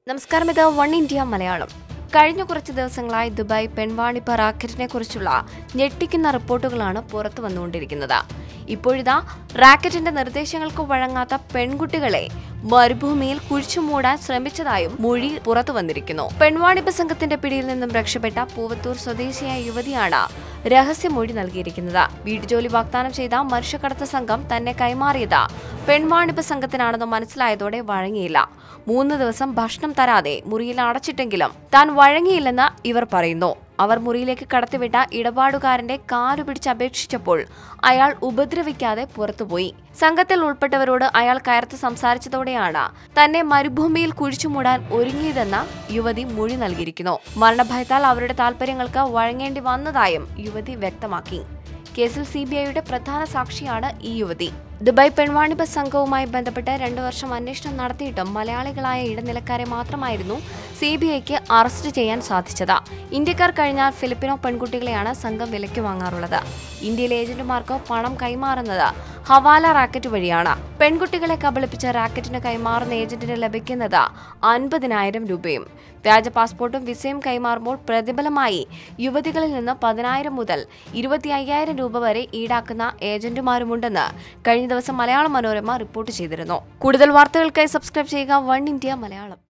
നമസ്കാരം ഇത് one India Malayalam കഴിഞ്ഞ കുറച്ച് ദിവസങ്ങളായി ദുബായ് പെൺവാണിപ്പ റാക്കറ്റിനെ കുറിച്ചുള്ള ഞെട്ടിക്കുന്ന റിപ്പോർട്ടുകളാണ് പുറത്തു വന്നുകൊണ്ടിരിക്കുന്നത് ഇപ്പോഴിതാ റാക്കറ്റിന്റെ നിർദ്ദേശങ്ങൾക്ക് വഴങ്ങാത്ത പെൺകുട്ടികളെ മരുഭൂമിയിൽ കുഴിച്ചുമൂടാൻ ശ്രമിച്ചതായും മൊഴി പുറത്തു വന്നിരിക്കുന്നു പെൺവാണിഭ സംഘത്തിന്റെ പിടിയിൽ നിന്നും രക്ഷപ്പെട്ട പൂവത്തൂർ സ്വദേശിയായ യുവതിയാണ് രഹസ്യമൊഴി നൽകിയിരിക്കുന്നത് വീട്ടുജോലി വാഗ്ദാനം ചെയ്ത മനുഷ്യക്കടത്ത് സംഘം തന്നെ കൈമാറിയത് പെൺവാണിഭ സംഘത്തിനാണെന്ന് മനസ്സിലായതോടെ വഴങ്ങിയില്ല മൂന്ന് ദിവസം ഭക്ഷണം തരാതെ മുറിയിൽ അടച്ചിട്ടെങ്കിലും താൻ വഴങ്ങിയില്ലെന്ന് ഇവർ പറയുന്നു അവർ മുറിയിലേക്ക് കടത്തിവിട്ട ഇടപാടുകാരന്റെ കാലു പിടിച്ച് അപേക്ഷിച്ചപ്പോൾ അയാൾ ഉപദ്രവിക്കാതെ പുറത്തുപോയി സംഘത്തിൽ ഉൾപ്പെട്ടവരോട് അയാൾ കയർത്ത് സംസാരിച്ചതോടെയാണ് തന്നെ മരുഭൂമിയിൽ കുഴിച്ചുമൂടാൻ ഒരുങ്ങിയതെന്ന യുവതി മൊഴി നൽകിയിരിക്കുന്നു മരണഭയത്താൽ അവരുടെ താൽപര്യങ്ങൾക്ക് വഴങ്ങേണ്ടി വന്നതായും യുവതി വ്യക്തമാക്കി കേസിൽ സി ബി ഐയുടെ പ്രധാന സാക്ഷിയാണ് ഈ യുവതി ദുബായ് പെൺവാണിഭ സംഘവുമായി ബന്ധപ്പെട്ട് രണ്ടു വർഷം അന്വേഷണം നടത്തിയിട്ടും മലയാളികളായ ഇടനിലക്കാരെ മാത്രമായിരുന്നു സി ബി ഐക്ക് അറസ്റ്റ് ചെയ്യാൻ സാധിച്ചത് ഇന്ത്യക്കാർ കഴിഞ്ഞാൽ ഫിലിപ്പിനോ പെൺകുട്ടികളെയാണ് സംഘം വിലയ്ക്ക് വാങ്ങാറുള്ളത് ഇന്ത്യയിലെ ഏജന്റുമാർക്ക് പണം കൈമാറുന്നത് ഹവാല റാക്കറ്റ് വഴിയാണ് പെൺകുട്ടികളെ കബളിപ്പിച്ച റാക്കറ്റിന് കൈമാറുന്ന ഏജന്റിന് ലഭിക്കുന്നത് അൻപതിനായിരം രൂപയും വ്യാജ പാസ്പോർട്ടും വിസയും കൈമാറുമ്പോൾ പ്രതിഫലമായി യുവതികളിൽ നിന്ന് പതിനായിരം മുതൽ ഇരുപത്തി അയ്യായിരം രൂപ വരെ ഈടാക്കുന്ന ഏജന്റുമാരുമുണ്ടെന്ന് കഴിഞ്ഞ ദിവസം മലയാള മനോരമ റിപ്പോർട്ട് ചെയ്തിരുന്നു കൂടുതൽ വാർത്തകൾക്കായി സബ്സ്ക്രൈബ് ചെയ്യുക വൺ ഇന്ത്യ മലയാളം